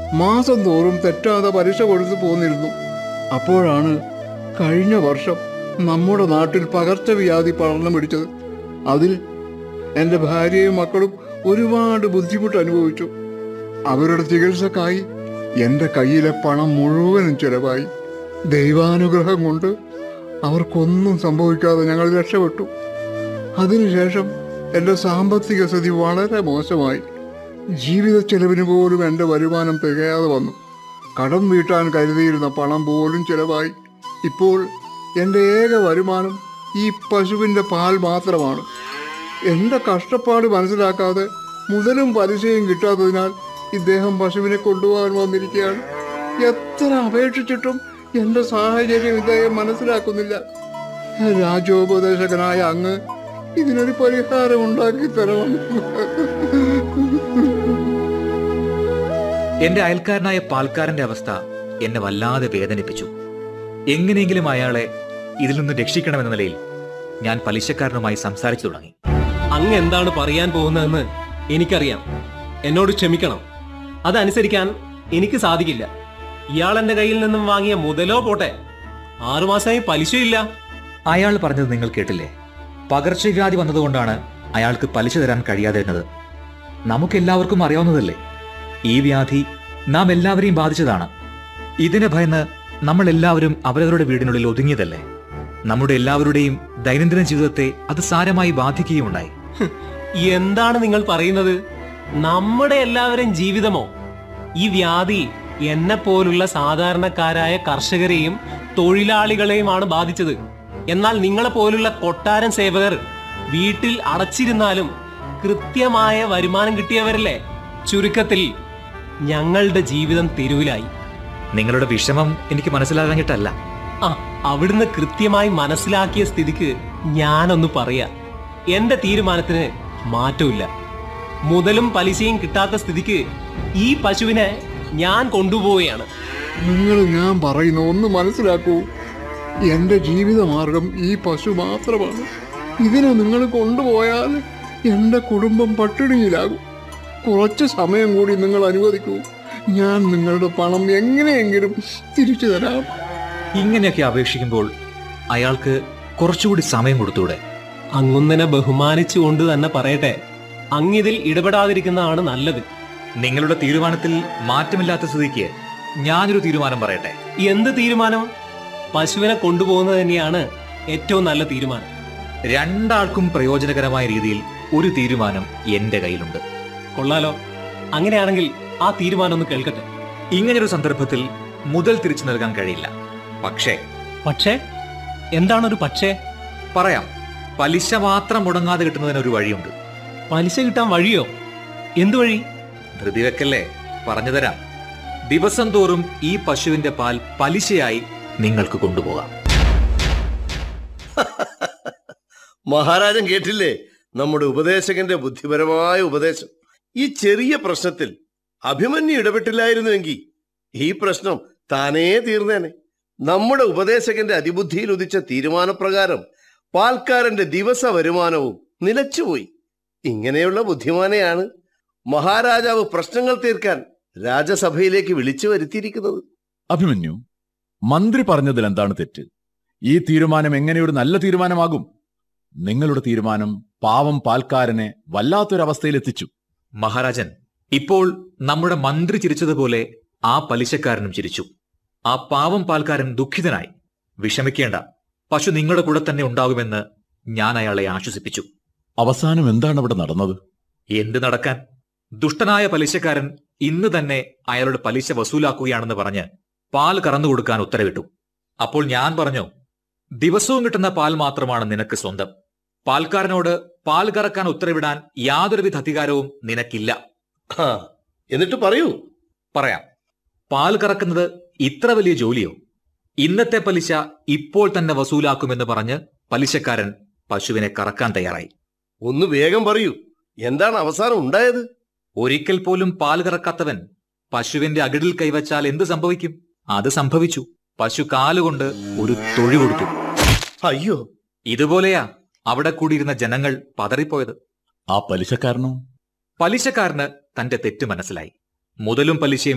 മാസം തോറും തെറ്റാതെ പലിശ കൊടുത്തു പോന്നിരുന്നു അപ്പോഴാണ് കഴിഞ്ഞ വർഷം നമ്മുടെ നാട്ടിൽ പകർച്ചവ്യാധി പടർന്നു പിടിച്ചത് അതിൽ എൻ്റെ ഭാര്യയും മക്കളും ഒരുപാട് ബുദ്ധിമുട്ട് അനുഭവിച്ചു അവരുടെ ചികിത്സക്കായി എൻ്റെ കയ്യിലെ പണം മുഴുവനും ചിലവായി ദൈവാനുഗ്രഹം കൊണ്ട് അവർക്കൊന്നും സംഭവിക്കാതെ ഞങ്ങൾ രക്ഷപ്പെട്ടു അതിനുശേഷം എൻ്റെ സാമ്പത്തിക സ്ഥിതി വളരെ മോശമായി ജീവിത ചെലവിന് പോലും എൻ്റെ വരുമാനം തികയാതെ വന്നു കടം വീട്ടാൻ കരുതിയിരുന്ന പണം പോലും ചിലവായി ഇപ്പോൾ എൻ്റെ ഏക വരുമാനം ഈ പശുവിൻ്റെ പാൽ മാത്രമാണ് എൻ്റെ കഷ്ടപ്പാട് മനസ്സിലാക്കാതെ മുതലും പലിശയും കിട്ടാത്തതിനാൽ ഇദ്ദേഹം പശുവിനെ കൊണ്ടുപോകാൻ വന്നിരിക്കുകയാണ് എത്ര അപേക്ഷിച്ചിട്ടും എൻ്റെ സാഹചര്യം ഇദ്ദേഹം മനസ്സിലാക്കുന്നില്ല രാജോപദേശകനായ അങ്ങ് ഇതിനൊരു പരിഹാരം ഉണ്ടാക്കി തരണം എന്റെ അയൽക്കാരനായ പാൽക്കാരന്റെ അവസ്ഥ എന്നെ വല്ലാതെ വേദനിപ്പിച്ചു എങ്ങനെയെങ്കിലും അയാളെ ഇതിൽ നിന്ന് രക്ഷിക്കണമെന്ന നിലയിൽ ഞാൻ പലിശക്കാരനുമായി സംസാരിച്ചു തുടങ്ങി അങ്ങ് എന്താണ് പറയാൻ പോകുന്നതെന്ന് എനിക്കറിയാം എന്നോട് ക്ഷമിക്കണം അതനുസരിക്കാൻ എനിക്ക് സാധിക്കില്ല ഇയാൾ എന്റെ കയ്യിൽ നിന്നും വാങ്ങിയ മുതലോ പോട്ടെ ആറുമാസമായി പലിശയില്ല അയാൾ പറഞ്ഞത് നിങ്ങൾ കേട്ടില്ലേ പകർച്ചവ്യാധി വന്നതുകൊണ്ടാണ് അയാൾക്ക് പലിശ തരാൻ കഴിയാതിരുന്നത് നമുക്കെല്ലാവർക്കും അറിയാവുന്നതല്ലേ ഈ വ്യാധി നാം എല്ലാവരെയും ബാധിച്ചതാണ് ഇതിനെ ഭയന്ന് നമ്മൾ എല്ലാവരും അവരവരുടെ വീടിനുള്ളിൽ ഒതുങ്ങിയതല്ലേ നമ്മുടെ എല്ലാവരുടെയും ദൈനംദിന ജീവിതത്തെ അത് സാരമായി ബാധിക്കുകയുണ്ടായി ഹ്, എന്താണ് നിങ്ങൾ പറയുന്നത് നമ്മുടെ എല്ലാവരും ജീവിതമോ ഈ വ്യാധി എന്നെ പോലുള്ള സാധാരണക്കാരായ കർഷകരെയും തൊഴിലാളികളെയുമാണ് ബാധിച്ചത് എന്നാൽ നിങ്ങളെ പോലുള്ള കൊട്ടാരൻ സേവകർ വീട്ടിൽ അടച്ചിരുന്നാലും കൃത്യമായ വരുമാനം കിട്ടിയവരല്ലേ ചുരുക്കത്തിൽ ഞങ്ങളുടെ ജീവിതം തെരുവിലായി നിങ്ങളുടെ വിഷമം എനിക്ക് മനസ്സിലാകാഞ്ഞിട്ടല്ല ആ അവിടുന്ന് കൃത്യമായി മനസ്സിലാക്കിയ സ്ഥിതിക്ക് ഞാനൊന്ന് പറയാ എന്റെ തീരുമാനത്തിന് മാറ്റമില്ല മുതലും പലിശയും കിട്ടാത്ത സ്ഥിതിക്ക് ഈ പശുവിനെ ഞാൻ കൊണ്ടുപോവുകയാണ് നിങ്ങൾ ഞാൻ പറയുന്ന ഒന്ന് മനസ്സിലാക്കൂ എൻ്റെ ജീവിതമാർഗം ഈ പശു മാത്രമാണ് ഇതിനെ നിങ്ങൾ കൊണ്ടുപോയാൽ എൻ്റെ കുടുംബം പട്ടിണിയിലാകും കുറച്ച് സമയം കൂടി നിങ്ങൾ അനുവദിക്കൂ ഞാൻ നിങ്ങളുടെ പണം എങ്ങനെയെങ്കിലും തിരിച്ചു തരാം ഇങ്ങനെയൊക്കെ അപേക്ഷിക്കുമ്പോൾ അയാൾക്ക് കുറച്ചുകൂടി സമയം കൊടുത്തൂടെ അങ്ങുന്നനെ ബഹുമാനിച്ചുകൊണ്ട് തന്നെ പറയട്ടെ അങ്ങിതിൽ ഇടപെടാതിരിക്കുന്നതാണ് നല്ലത് നിങ്ങളുടെ തീരുമാനത്തിൽ മാറ്റമില്ലാത്ത സ്ഥിതിക്ക് ഞാനൊരു തീരുമാനം പറയട്ടെ എന്ത് തീരുമാനം പശുവിനെ കൊണ്ടുപോകുന്നത് തന്നെയാണ് ഏറ്റവും നല്ല തീരുമാനം രണ്ടാൾക്കും പ്രയോജനകരമായ രീതിയിൽ ഒരു തീരുമാനം എന്റെ കയ്യിലുണ്ട് കൊള്ളാലോ അങ്ങനെയാണെങ്കിൽ ആ തീരുമാനം ഒന്ന് കേൾക്കട്ടെ ഇങ്ങനൊരു സന്ദർഭത്തിൽ മുതൽ തിരിച്ചു നൽകാൻ കഴിയില്ല പക്ഷേ പക്ഷേ എന്താണൊരു പക്ഷേ പറയാം പലിശ മാത്രം മുടങ്ങാതെ കിട്ടുന്നതിന് ഒരു വഴിയുണ്ട് പലിശ കിട്ടാൻ വഴിയോ എന്തു വഴി ധൃതി വെക്കല്ലേ പറഞ്ഞു തരാം ദിവസം തോറും ഈ പശുവിന്റെ പാൽ പലിശയായി നിങ്ങൾക്ക് കൊണ്ടുപോകാം മഹാരാജൻ കേട്ടില്ലേ നമ്മുടെ ഉപദേശകന്റെ ബുദ്ധിപരമായ ഉപദേശം ഈ ചെറിയ പ്രശ്നത്തിൽ അഭിമന്യു ഇടപെട്ടില്ലായിരുന്നുവെങ്കിൽ ഈ പ്രശ്നം താനേ തീർന്നേനെ നമ്മുടെ ഉപദേശകന്റെ അതിബുദ്ധിയിൽ ഉദിച്ച തീരുമാനപ്രകാരം പാൽക്കാരന്റെ ദിവസ വരുമാനവും നിലച്ചുപോയി ഇങ്ങനെയുള്ള ബുദ്ധിമാനെയാണ് മഹാരാജാവ് പ്രശ്നങ്ങൾ തീർക്കാൻ രാജസഭയിലേക്ക് വിളിച്ചു വരുത്തിയിരിക്കുന്നത് അഭിമന്യു മന്ത്രി പറഞ്ഞതിൽ എന്താണ് തെറ്റ് ഈ തീരുമാനം എങ്ങനെയൊരു നല്ല തീരുമാനമാകും നിങ്ങളുടെ തീരുമാനം പാവം പാൽക്കാരനെ വല്ലാത്തൊരവസ്ഥയിലെത്തിച്ചു മഹാരാജൻ ഇപ്പോൾ നമ്മുടെ മന്ത്രി ചിരിച്ചതുപോലെ ആ പലിശക്കാരനും ചിരിച്ചു ആ പാവം പാൽക്കാരൻ ദുഃഖിതനായി വിഷമിക്കേണ്ട പശു നിങ്ങളുടെ കൂടെ തന്നെ ഉണ്ടാകുമെന്ന് ഞാൻ അയാളെ ആശ്വസിപ്പിച്ചു അവസാനം എന്താണ് അവിടെ നടന്നത് എന്ത് നടക്കാൻ ദുഷ്ടനായ പലിശക്കാരൻ ഇന്ന് തന്നെ അയാളുടെ പലിശ വസൂലാക്കുകയാണെന്ന് പറഞ്ഞ് പാൽ കറന്നു കൊടുക്കാൻ ഉത്തരവിട്ടു അപ്പോൾ ഞാൻ പറഞ്ഞു ദിവസവും കിട്ടുന്ന പാൽ മാത്രമാണ് നിനക്ക് സ്വന്തം പാൽക്കാരനോട് പാൽ കറക്കാൻ ഉത്തരവിടാൻ യാതൊരുവിധ അധികാരവും നിനക്കില്ല ആ എന്നിട്ട് പറയൂ പറയാം പാൽ കറക്കുന്നത് ഇത്ര വലിയ ജോലിയോ ഇന്നത്തെ പലിശ ഇപ്പോൾ തന്നെ വസൂലാക്കുമെന്ന് പറഞ്ഞ് പലിശക്കാരൻ പശുവിനെ കറക്കാൻ തയ്യാറായി ഒന്ന് വേഗം പറയൂ എന്താണ് അവസാനം ഉണ്ടായത് ഒരിക്കൽ പോലും പാൽ കറക്കാത്തവൻ പശുവിന്റെ അകിടിൽ കൈവച്ചാൽ എന്ത് സംഭവിക്കും അത് സംഭവിച്ചു പശു കാലുകൊണ്ട് ഒരു തൊഴി കൊടുത്തു അയ്യോ ഇതുപോലെയാ അവിടെ കൂടിയിരുന്ന ജനങ്ങൾ പതറിപ്പോയത് ആ പലിശക്കാരനോ പലിശക്കാരന് തന്റെ തെറ്റ് മനസ്സിലായി മുതലും പലിശയും